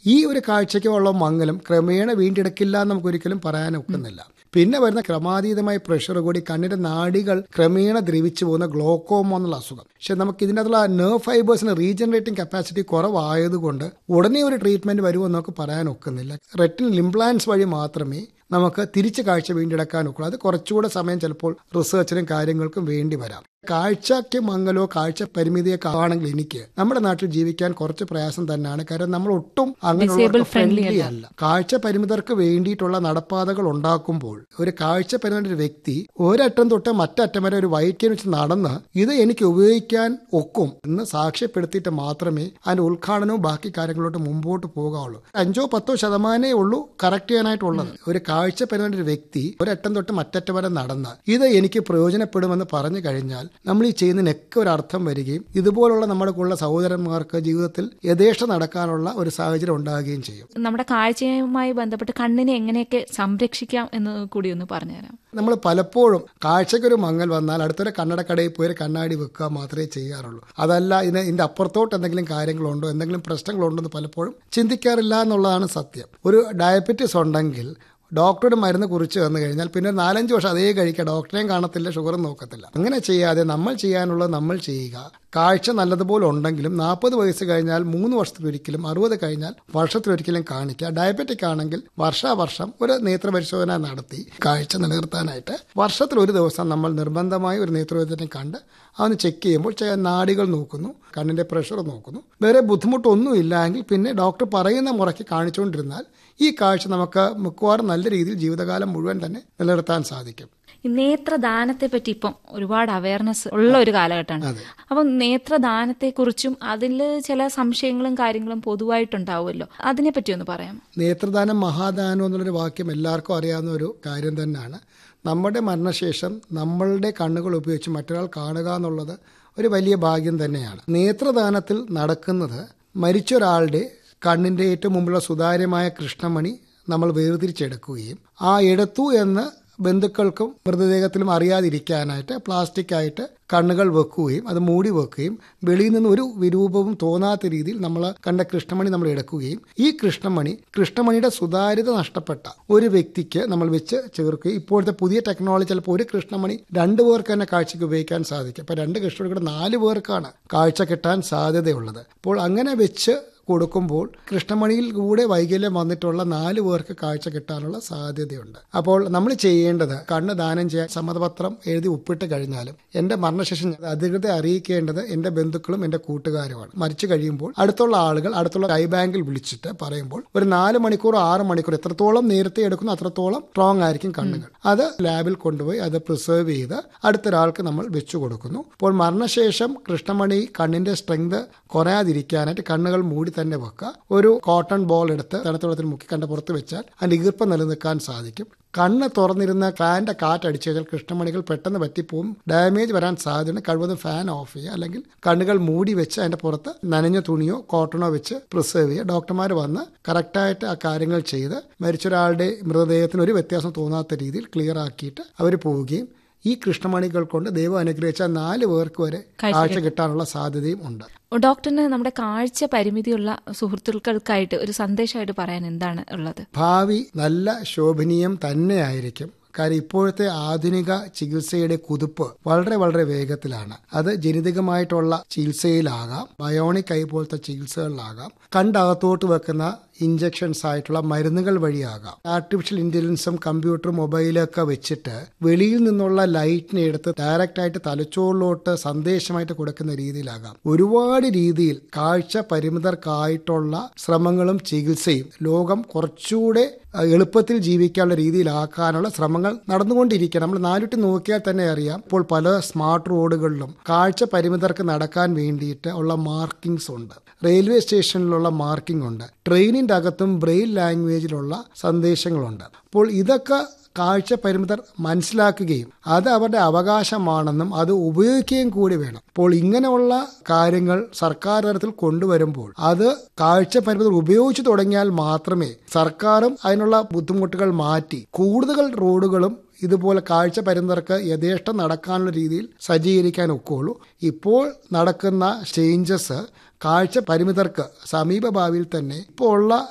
ഈ ഒരു കാഴ്ചയ്ക്കുള്ള മംഗലം ക്രമേണ വീണ്ടെടുക്കില്ല എന്ന് നമുക്ക് ഒരിക്കലും പറയാൻ ഒക്കുന്നില്ല പിന്നെ വരുന്ന ക്രമാതീതമായ പ്രഷർ കൂടി കണ്ണിന്റെ നാഡികൾ ക്രമേണ ദ്രവിച്ചു പോകുന്ന ഗ്ലോക്കോമോ എന്നുള്ള അസുഖം പക്ഷെ നമുക്ക് ഇതിനകത്തുള്ള നെർവ് ഫൈബേഴ്സിന് റീജനറേറ്റിംഗ് കപ്പാസിറ്റി കുറവായതുകൊണ്ട് ഉടനെ ഒരു ട്രീറ്റ്മെന്റ് വരുമെന്ന് നമുക്ക് പറയാൻ ഒക്കുന്നില്ല റെറ്റിനൽ ഇംപ്ലാന്റ്സ് വഴി മാത്രമേ നമുക്ക് തിരിച്ച് കാഴ്ച വീണ്ടെടുക്കാൻ ഒക്കുള്ളൂ അത് കുറച്ചുകൂടെ സമയം ചിലപ്പോൾ റിസർച്ചിനും കാര്യങ്ങൾക്കും വേണ്ടി വരാം കാഴ്ചയ്ക്ക് മംഗലോ കാഴ്ച പരിമിതിയൊക്കെ ആണെങ്കിൽ എനിക്ക് നമ്മുടെ നാട്ടിൽ ജീവിക്കാൻ കുറച്ച് പ്രയാസം തന്നെയാണ് കാരണം നമ്മൾ ഒട്ടും അങ്ങനെയുള്ള ഫ്രണ്ട്ലി അല്ല കാഴ്ച പരിമിതർക്ക് വേണ്ടിയിട്ടുള്ള നടപ്പാതകൾ ഉണ്ടാക്കുമ്പോൾ ഒരു കാഴ്ച പരിമിത ഒരു വ്യക്തി ഒരറ്റം തൊട്ട് മറ്ററ്റം വരെ ഒരു വൈറ്റിന് വെച്ച് നടന്ന് ഇത് എനിക്ക് ഉപയോഗിക്കാൻ ഒക്കും എന്ന് സാക്ഷ്യപ്പെടുത്തിയിട്ട് മാത്രമേ അതിന്റെ ഉദ്ഘാടനവും ബാക്കി കാര്യങ്ങളോട്ട് മുമ്പോട്ട് പോകാവുള്ളൂ അഞ്ചോ പത്തോ ശതമാനമേ ഉള്ളൂ കറക്റ്റ് ചെയ്യാനായിട്ടുള്ളത് ഒരു കാഴ്ച പരിമിത ഒരു വ്യക്തി ഒരറ്റം തൊട്ട് മറ്ററ്റം വരെ നടന്ന് ഇത് എനിക്ക് പ്രയോജനപ്പെടുമെന്ന് പറഞ്ഞു കഴിഞ്ഞാൽ നമ്മൾ ഈ ചെയ്യുന്നതിനൊക്കെ ഒരു അർത്ഥം വരികയും ഇതുപോലുള്ള നമ്മുടെ കൂടെ സഹോദരന്മാർക്ക് ജീവിതത്തിൽ യഥേഷ്ട നടക്കാനുള്ള ഒരു സാഹചര്യം ഉണ്ടാകുകയും ചെയ്യും നമ്മുടെ കാഴ്ചയുമായി ബന്ധപ്പെട്ട് കണ്ണിനെ എങ്ങനെയൊക്കെ സംരക്ഷിക്കാം എന്ന് കൂടി ഒന്ന് പറഞ്ഞുതരാം നമ്മൾ പലപ്പോഴും കാഴ്ചയ്ക്കൊരു മങ്ങൽ വന്നാൽ അടുത്തൊരു കണ്ണടക്കടയിൽ പോയി ഒരു കണ്ണാടി വെക്കുക മാത്രമേ ചെയ്യാറുള്ളൂ അതല്ല ഇതിന് ഇതിന്റെ അപ്പുറത്തോട്ട് എന്തെങ്കിലും കാര്യങ്ങളുണ്ടോ എന്തെങ്കിലും പ്രശ്നങ്ങളുണ്ടോ എന്ന് പലപ്പോഴും ചിന്തിക്കാറില്ല എന്നുള്ളതാണ് സത്യം ഒരു ഡയബറ്റിസ് ഉണ്ടെങ്കിൽ ഡോക്ടറുടെ മരുന്ന് കുറിച്ച് വന്നു കഴിഞ്ഞാൽ പിന്നെ നാലഞ്ച് വർഷം അതേ കഴിക്കുക ഡോക്ടറെയും കാണത്തില്ല ഷുഗറും നോക്കത്തില്ല അങ്ങനെ ചെയ്യാതെ നമ്മൾ ചെയ്യാനുള്ളത് നമ്മൾ ചെയ്യുക കാഴ്ച നല്ലതുപോലെ ഉണ്ടെങ്കിലും നാൽപ്പത് വയസ്സ് കഴിഞ്ഞാൽ മൂന്ന് വർഷത്തിലൊരിക്കലും അറുപത് കഴിഞ്ഞാൽ വർഷത്തിലൊരിക്കലും കാണിക്കുക ഡയബറ്റിക് ആണെങ്കിൽ വർഷാവർഷം ഒരു നേത്രപരിശോധന നടത്തി കാഴ്ച നിലനിർത്താനായിട്ട് വർഷത്തിൽ ഒരു ദിവസം നമ്മൾ നിർബന്ധമായി ഒരു നേത്രവൈദ്യനെ കണ്ട് അവന് ചെക്ക് ചെയ്യുമ്പോൾ ചില നാടികൾ നോക്കുന്നു കണ്ണിന്റെ പ്രഷർ നോക്കുന്നു വേറെ ബുദ്ധിമുട്ടൊന്നും ഇല്ലെങ്കിൽ പിന്നെ ഡോക്ടർ പറയുന്ന മുറയ്ക്ക് കാണിച്ചുകൊണ്ടിരുന്നാൽ ഈ കാഴ്ച നമുക്ക് മിക്കവാറും നല്ല രീതിയിൽ ജീവിതകാലം മുഴുവൻ തന്നെ നിലനിർത്താൻ സാധിക്കും ഈ നേത്രദാനത്തെ പറ്റി ഇപ്പം ഒരുപാട് അവയർനെസ് ഉള്ള ഒരു കാലഘട്ടമാണ് അപ്പം നേത്രദാനത്തെ കുറിച്ചും അതിൽ ചില സംശയങ്ങളും കാര്യങ്ങളും പൊതുവായിട്ടുണ്ടാവുമല്ലോ അതിനെ പറ്റി ഒന്ന് പറയാം നേത്രദാനം മഹാദാനം എന്നുള്ളൊരു വാക്യം എല്ലാവർക്കും അറിയാവുന്ന ഒരു കാര്യം തന്നെയാണ് നമ്മുടെ മരണശേഷം നമ്മളുടെ കണ്ണുകൾ ഉപയോഗിച്ച് മറ്റൊരാൾ കാണുക എന്നുള്ളത് ഒരു വലിയ ഭാഗ്യം തന്നെയാണ് നേത്രദാനത്തിൽ നടക്കുന്നത് മരിച്ചൊരാളുടെ കണ്ണിന്റെ ഏറ്റവും മുമ്പുള്ള സുതാര്യമായ കൃഷ്ണമണി നമ്മൾ വേർതിരിച്ചെടുക്കുകയും ആ എടുത്തു എന്ന് ബന്ധുക്കൾക്കും മൃതദേഹത്തിലും അറിയാതിരിക്കാനായിട്ട് പ്ലാസ്റ്റിക് ആയിട്ട് കണ്ണുകൾ വെക്കുകയും അത് മൂടി വെക്കുകയും വെളിയിൽ നിന്ന് ഒരു വിരൂപവും തോന്നാത്ത രീതിയിൽ നമ്മൾ കണ്ട കൃഷ്ണമണി നമ്മൾ എടുക്കുകയും ഈ കൃഷ്ണമണി കൃഷ്ണമണിയുടെ സുതാര്യത നഷ്ടപ്പെട്ട ഒരു വ്യക്തിക്ക് നമ്മൾ വെച്ച് ചേർക്കുകയും ഇപ്പോഴത്തെ പുതിയ ടെക്നോളജി ചിലപ്പോൾ ഒരു കൃഷ്ണമണി രണ്ടു പേർക്ക് തന്നെ കാഴ്ചയ്ക്ക് ഉപയോഗിക്കാൻ സാധിക്കും അപ്പൊ രണ്ട് കൃഷ്ണമണി കൂടെ നാല് പേർക്കാണ് കാഴ്ച കിട്ടാൻ സാധ്യതയുള്ളത് അപ്പോൾ അങ്ങനെ വെച്ച് കൊടുക്കുമ്പോൾ കൃഷ്ണമണിയിൽ കൂടെ വൈകല്യം വന്നിട്ടുള്ള നാല് പേർക്ക് കാഴ്ച കിട്ടാനുള്ള സാധ്യതയുണ്ട് അപ്പോൾ നമ്മൾ ചെയ്യേണ്ടത് കണ്ണ് ദാനം ചെയ്യാൻ സമ്മതപത്രം എഴുതി ഒപ്പിട്ട് കഴിഞ്ഞാലും എന്റെ മരണശേഷം അധികൃതരെ അറിയിക്കേണ്ടത് എന്റെ ബന്ധുക്കളും എന്റെ കൂട്ടുകാരുമാണ് മരിച്ചു കഴിയുമ്പോൾ അടുത്തുള്ള ആളുകൾ അടുത്തുള്ള കൈ ബാങ്കിൽ വിളിച്ചിട്ട് പറയുമ്പോൾ ഒരു നാല് മണിക്കൂർ ആറ് മണിക്കൂർ എത്രത്തോളം നേരത്തെ എടുക്കുന്നു അത്രത്തോളം സ്ട്രോങ് ആയിരിക്കും കണ്ണുകൾ അത് ലാബിൽ കൊണ്ടുപോയി അത് പ്രിസർവ് ചെയ്ത് അടുത്തൊരാൾക്ക് നമ്മൾ വെച്ചു കൊടുക്കുന്നു അപ്പോൾ മരണശേഷം കൃഷ്ണമണി കണ്ണിന്റെ സ്ട്രെങ്ത് കുറയാതിരിക്കാനായിട്ട് കണ്ണുകൾ മൂടി തന്നെ വെക്കുക ഒരു കോട്ടൺ ബോൾ എടുത്ത് തണുത്ത വെള്ളത്തിൽ മുക്കി കണ്ട പുറത്ത് വെച്ചാൽ അതിന്റെ ഈർപ്പം നിലനിൽക്കാൻ സാധിക്കും കണ്ണ് തുറന്നിരുന്ന ഫാനിന്റെ കാറ്റടിച്ചു കഴിഞ്ഞാൽ കൃഷ്ണമണികൾ പെട്ടെന്ന് പറ്റിപ്പോവും ഡാമേജ് വരാൻ സാധ്യതയുണ്ട് കഴിവതും ഫാൻ ഓഫ് ചെയ്യുക അല്ലെങ്കിൽ കണ്ണുകൾ മൂടി വെച്ച് അതിന്റെ പുറത്ത് നനഞ്ഞ തുണിയോ കോട്ടണോ വെച്ച് പ്രിസേർവ് ചെയ്യുക ഡോക്ടർമാർ വന്ന് കറക്റ്റായിട്ട് ആ കാര്യങ്ങൾ ചെയ്ത് മരിച്ചൊരാളുടെ മൃതദേഹത്തിന് ഒരു വ്യത്യാസം തോന്നാത്ത രീതിയിൽ ക്ലിയർ ആക്കിയിട്ട് അവർ പോവുകയും ഈ കൃഷ്ണമണികൾ കൊണ്ട് ദൈവം അനുഗ്രഹിച്ച നാല് പേർക്ക് വരെ കാഴ്ച കിട്ടാനുള്ള സാധ്യതയും ഉണ്ട് ഡോക്ടറിന് നമ്മുടെ കാഴ്ച പരിമിതിയുള്ള സുഹൃത്തുക്കൾക്കായിട്ട് ഒരു സന്ദേശമായിട്ട് പറയാൻ എന്താണ് ഉള്ളത് ഭാവി നല്ല ശോഭനീയം തന്നെയായിരിക്കും കാര്യം ഇപ്പോഴത്തെ ആധുനിക ചികിത്സയുടെ കുതിപ്പ് വളരെ വളരെ വേഗത്തിലാണ് അത് ജനിതകമായിട്ടുള്ള ചികിത്സയിലാകാം ബയോണിക് ഐ പോലത്തെ ചികിത്സകളിലാകാം കണ്ടകത്തോട്ട് വെക്കുന്ന ഇഞ്ചക്ഷൻസ് ആയിട്ടുള്ള മരുന്നുകൾ വഴിയാകാം ആർട്ടിഫിഷ്യൽ ഇന്റലിജൻസും കമ്പ്യൂട്ടറും മൊബൈലൊക്കെ വെച്ചിട്ട് വെളിയിൽ നിന്നുള്ള ലൈറ്റിനെ എടുത്ത് ഡയറക്റ്റ് ആയിട്ട് തലച്ചോറിലോട്ട് സന്ദേശമായിട്ട് കൊടുക്കുന്ന രീതിയിലാകാം ഒരുപാട് രീതിയിൽ കാഴ്ച പരിമിതർക്കായിട്ടുള്ള ശ്രമങ്ങളും ചികിത്സയും ലോകം കുറച്ചുകൂടെ എളുപ്പത്തിൽ ജീവിക്കാനുള്ള രീതിയിലാക്കാനുള്ള ശ്രമങ്ങൾ നടന്നുകൊണ്ടിരിക്കുക നമ്മൾ നാലുട്ടി നോക്കിയാൽ തന്നെ അറിയാം ഇപ്പോൾ പല സ്മാർട്ട് റോഡുകളിലും കാഴ്ച പരിമിതർക്ക് നടക്കാൻ വേണ്ടിയിട്ട് ഉള്ള മാർക്കിങ്സ് ഉണ്ട് റെയിൽവേ സ്റ്റേഷനിലുള്ള മാർക്കിംഗ് ഉണ്ട് ട്രെയിനിന്റെ അകത്തും ബ്രെയിൽ ലാംഗ്വേജിലുള്ള സന്ദേശങ്ങളുണ്ട് അപ്പോൾ ഇതൊക്കെ കാഴ്ച പരിമിതർ മനസ്സിലാക്കുകയും അത് അവരുടെ അവകാശമാണെന്നും അത് ഉപയോഗിക്കുകയും കൂടി വേണം അപ്പോൾ ഇങ്ങനെയുള്ള കാര്യങ്ങൾ സർക്കാർ തലത്തിൽ കൊണ്ടുവരുമ്പോൾ അത് കാഴ്ച പരിമിതർ ഉപയോഗിച്ചു തുടങ്ങിയാൽ മാത്രമേ സർക്കാരും അതിനുള്ള ബുദ്ധിമുട്ടുകൾ മാറ്റി കൂടുതൽ റോഡുകളും ഇതുപോലെ കാഴ്ച പരിമിതർക്ക് യഥേഷ്ടം നടക്കാനുള്ള രീതിയിൽ സജ്ജീകരിക്കാൻ ഒക്കുള്ളൂ ഇപ്പോൾ നടക്കുന്ന ചേഞ്ചസ് കാഴ്ച പരിമിതർക്ക് സമീപ ഭാവിയിൽ തന്നെ ഇപ്പോൾ ഉള്ള